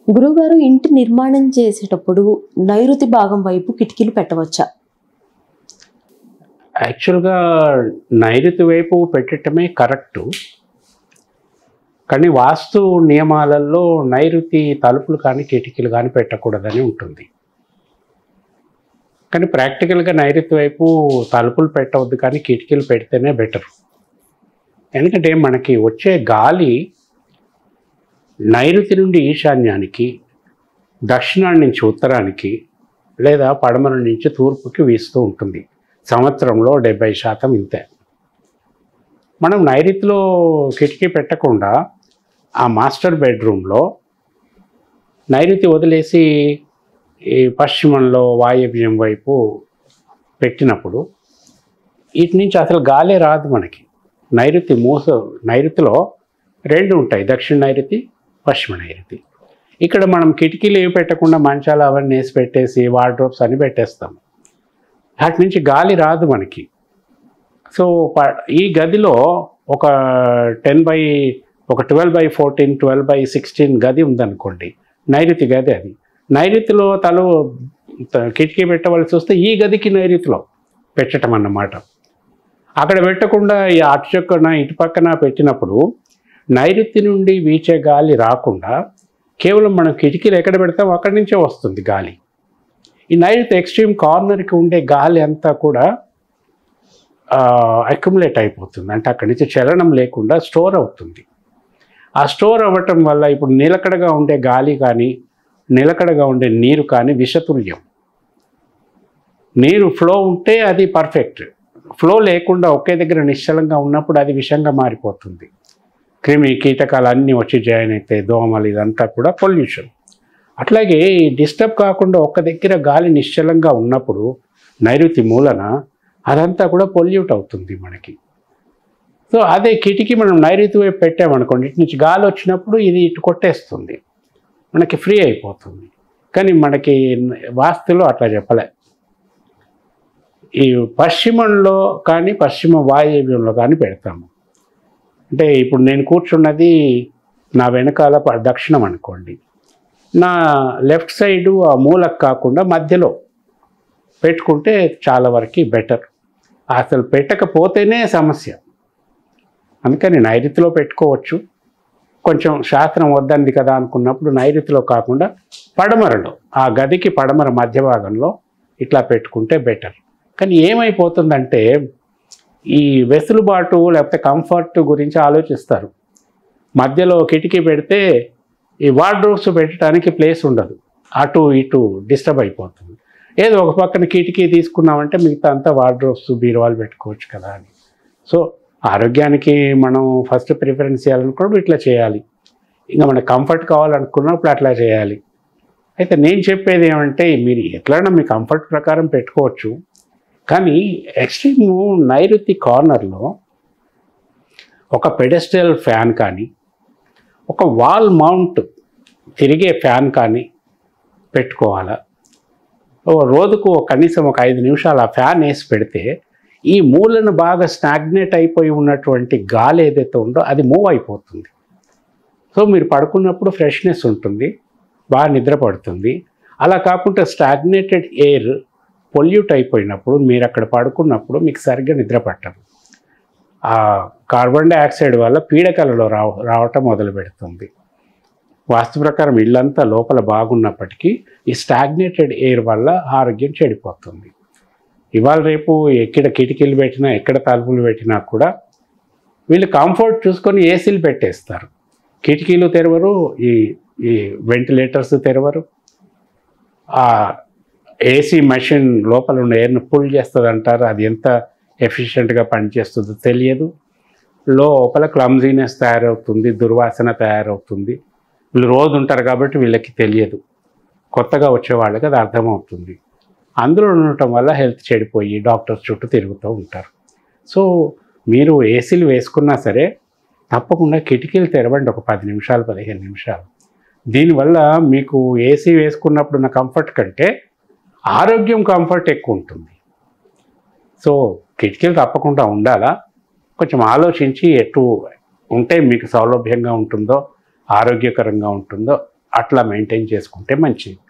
గురువుగారు ఇంటి నిర్మాణం చేసేటప్పుడు నైరుతి భాగం వైపు కిటికీలు పెట్టవచ్చా యాక్చువల్గా నైరుతి వైపు పెట్టడమే కరెక్టు కానీ వాస్తు నియమాలలో నైరుతి తలుపులు కానీ కిటికీలు కానీ పెట్టకూడదని ఉంటుంది కానీ ప్రాక్టికల్గా నైరుతి వైపు తలుపులు పెట్టవద్దు కానీ కిటికీలు పెడితేనే బెటర్ ఎందుకంటే మనకి వచ్చే గాలి నైరుతి నుండి ఈశాన్యానికి దక్షిణాన్ని నుంచి ఉత్తరానికి లేదా పడమర నుంచి తూర్పుకి వీస్తూ ఉంటుంది సంవత్సరంలో డెబ్బై శాతం ఇంతే మనం నైరుతిలో కిటికీ పెట్టకుండా ఆ మాస్టర్ బెడ్రూమ్లో నైరుతి వదిలేసి ఈ పశ్చిమంలో వాయవ్యం వైపు పెట్టినప్పుడు వీటి నుంచి అసలు గాలే రాదు మనకి నైరుతి మూస నైరుతిలో రెండు ఉంటాయి దక్షిణ నైరుతి పశ్చిమ నైరుతి ఇక్కడ మనం కిటికీలు ఏవి పెట్టకుండా మంచాలు అవన్నీ వేసి పెట్టేసి వార్డ్రోబ్స్ అని పెట్టేస్తాం వాటి నుంచి గాలి రాదు మనకి సో ప- ఈ గదిలో ఒక టెన్ బై ఒక twelve by fourteen twelve by sixteen గది ఉందనుకోండి నైరుతి గది అది నైరుతిలో తను త- కిటికీ పెట్టవలసి వస్తే ఈ గదికి నైరుతిలో పెట్టడం అన్నమాట అక్కడ పెట్టకుండా ఈ అటు చొక్కన ఇటు పక్కన పెట్టినప్పుడు నైరుతి నుండి వీచే గాలి రాకుండా కేవలం మనం కిటికీలు ఎక్కడ పెడతాం అక్కడి నుంచే వస్తుంది గాలి ఈ నైరుతి ఎక్స్ట్రీమ్ కార్నర్కి ఉండే గాలి అంతా కూడా అక్యుములేట్ అయిపోతుంది అంటే అక్కడి నుంచి చలనం లేకుండా స్టోర్ అవుతుంది ఆ స్టోర్ అవ్వటం వల్ల ఇప్పుడు నిలకడగా ఉండే గాలి కానీ నిలకడగా ఉండే నీరు కానీ విషతుల్యం నీరు ఫ్లో ఉంటే అది పర్ఫెక్ట్ ఫ్లో లేకుండా ఒకే దగ్గర నిశ్చలంగా ఉన్నప్పుడు అది విషంగా మారిపోతుంది క్రిమి కీటకాలు అన్నీ వచ్చి జాయిన్ అయితే దోమలు ఇదంతా కూడా పొల్యూషన్ అట్లాగే డిస్టర్బ్ కాకుండా ఒక్క దగ్గర గాలి నిశ్చలంగా ఉన్నప్పుడు నైరుతి మూలన అదంతా కూడా పొల్యూట్ అవుతుంది మనకి సో అదే కిటికీ మనం నైరుతి వైపు పెట్టామనుకోండి ఇటు నుంచి గాలి వచ్చినప్పుడు ఇది ఇటు కొట్టేస్తుంది మనకి ఫ్రీ అయిపోతుంది కానీ మనకి వాస్తులో అట్లా చెప్పలే ఈ పశ్చిమంలో కానీ పశ్చిమ వాయవ్యంలో కానీ పెడతాము అంటే ఇప్పుడు నేను కూర్చున్నది నా వెనకాల ప- దక్షిణం అనుకోండి నా లెఫ్ట్ సైడు ఆ మూలకు కాకుండా మధ్యలో పెట్టుకుంటే చాలా వరకు బెటర్ అసలు పెట్టకపోతేనే సమస్య అందుకని నైరుతిలో పెట్టుకోవచ్చు కొంచెం శాస్త్రం వద్దంది కదా అనుకున్నప్పుడు నైరుతిలో కాకుండా పడమరలో ఆ గదికి పడమర మధ్య భాగంలో ఇట్లా పెట్టుకుంటే బెటర్ కానీ ఏమైపోతుందంటే ఈ వెసులుబాటు లేకపోతే కంఫర్ట్ గురించి ఆలోచిస్తారు మధ్యలో కిటికీ పెడితే ఈ వార్డ్రోబ్స్ పెట్టడానికి ప్లేస్ ఉండదు అటు ఇటు డిస్టర్బ్ అయిపోతుంది ఏదో ఒక పక్కన కిటికీ తీసుకున్నామంటే మిగతా అంతా వార్డ్రోబ్స్ బీరువాలు పెట్టుకోవచ్చు కదా అని సో ఆరోగ్యానికి మనం ఫస్ట్ ప్రిఫరెన్స్ చేయాలనుకున్నప్పుడు ఇట్లా చేయాలి ఇంకా మనకు కంఫర్ట్ కావాలనుకున్నప్పుడు అట్లా చేయాలి అయితే నేను చెప్పేది ఏమంటే మీరు ఎట్లైనా మీ కంఫర్ట్ ప్రకారం పెట్టుకోవచ్చు కానీ ఎక్స్ట్రీమ్ నైరుతి కార్నర్లో ఒక పెడెస్ట్రియల్ ఫ్యాన్ కానీ ఒక వాల్ మౌంట్ తిరిగే ఫ్యాన్ కానీ పెట్టుకోవాలా ఓ రోజుకు ఒక కనీసం ఒక ఐదు నిమిషాలు ఆ ఫ్యాన్ వేసి పెడితే ఈ మూలను బాగా స్టాగ్నేట్ అయిపోయి ఉన్నటువంటి గాలి ఏదైతే ఉందో అది మూవ్ అయిపోతుంది సో మీరు పడుకున్నప్పుడు ఫ్రెష్నెస్ ఉంటుంది బాగా నిద్ర పడుతుంది అలా కాకుండా స్టాగ్నేటెడ్ ఎయిర్ పొల్యూట్ అయిపోయినప్పుడు మీరు అక్కడ పడుకున్నప్పుడు మీకు సరిగ్గా నిద్ర పట్టదు ఆ కార్బన్ డైఆక్సైడ్ వల్ల పీడకలలో రావ రావటం మొదలు పెడుతుంది వాస్తు ప్రకారం ఇల్లంతా లోపల బాగున్నప్పటికీ ఈ స్టాగ్నేటెడ్ ఎయిర్ వల్ల ఆరోగ్యం చెడిపోతుంది ఇవాళ రేపు ఎక్కడ కిటికీలు పెట్టినా ఎక్కడ తలుపులు పెట్టినా కూడా వీళ్ళు కంఫర్ట్ చూసుకొని ఏసీలు పెట్టేస్తారు కిటికీలు తెరవరు ఈ ఈ వెంటిలేటర్స్ తెరవరు ఆ ఏసీ మెషిన్ లోపల ఉన్న ఎయిర్ని పుల్ చేస్తుంది అంటారు అది ఎంత ఎఫిషియెంట్గా పనిచేస్తుందో తెలియదు లోపల క్లమ్జీనెస్ తయారవుతుంది దుర్వాసన తయారవుతుంది వీళ్ళు రోజు ఉంటారు కాబట్టి వీళ్ళకి తెలియదు కొత్తగా వచ్చే వాళ్ళకి అది అర్థమవుతుంది అందులో ఉండటం వల్ల హెల్త్ చెడిపోయి డాక్టర్స్ చుట్టూ తిరుగుతూ ఉంటారు సో మీరు ఏసీలు వేసుకున్నా సరే తప్పకుండా కిటికీలు తెరవండి ఒక పది నిమిషాలు పదిహేను నిమిషాలు దీనివల్ల మీకు ఏసీ వేసుకున్నప్పుడు ఉన్న కంఫర్ట్ కంటే ఆరోగ్యం కంఫర్ట్ ఎక్కువ ఉంటుంది సో కిటికీలు తప్పకుండా ఉండాలా కొంచెం ఆలోచించి ఎటు ఉంటే మీకు సౌలభ్యంగా ఉంటుందో ఆరోగ్యకరంగా ఉంటుందో అట్లా మెయింటైన్ చేసుకుంటే మంచిది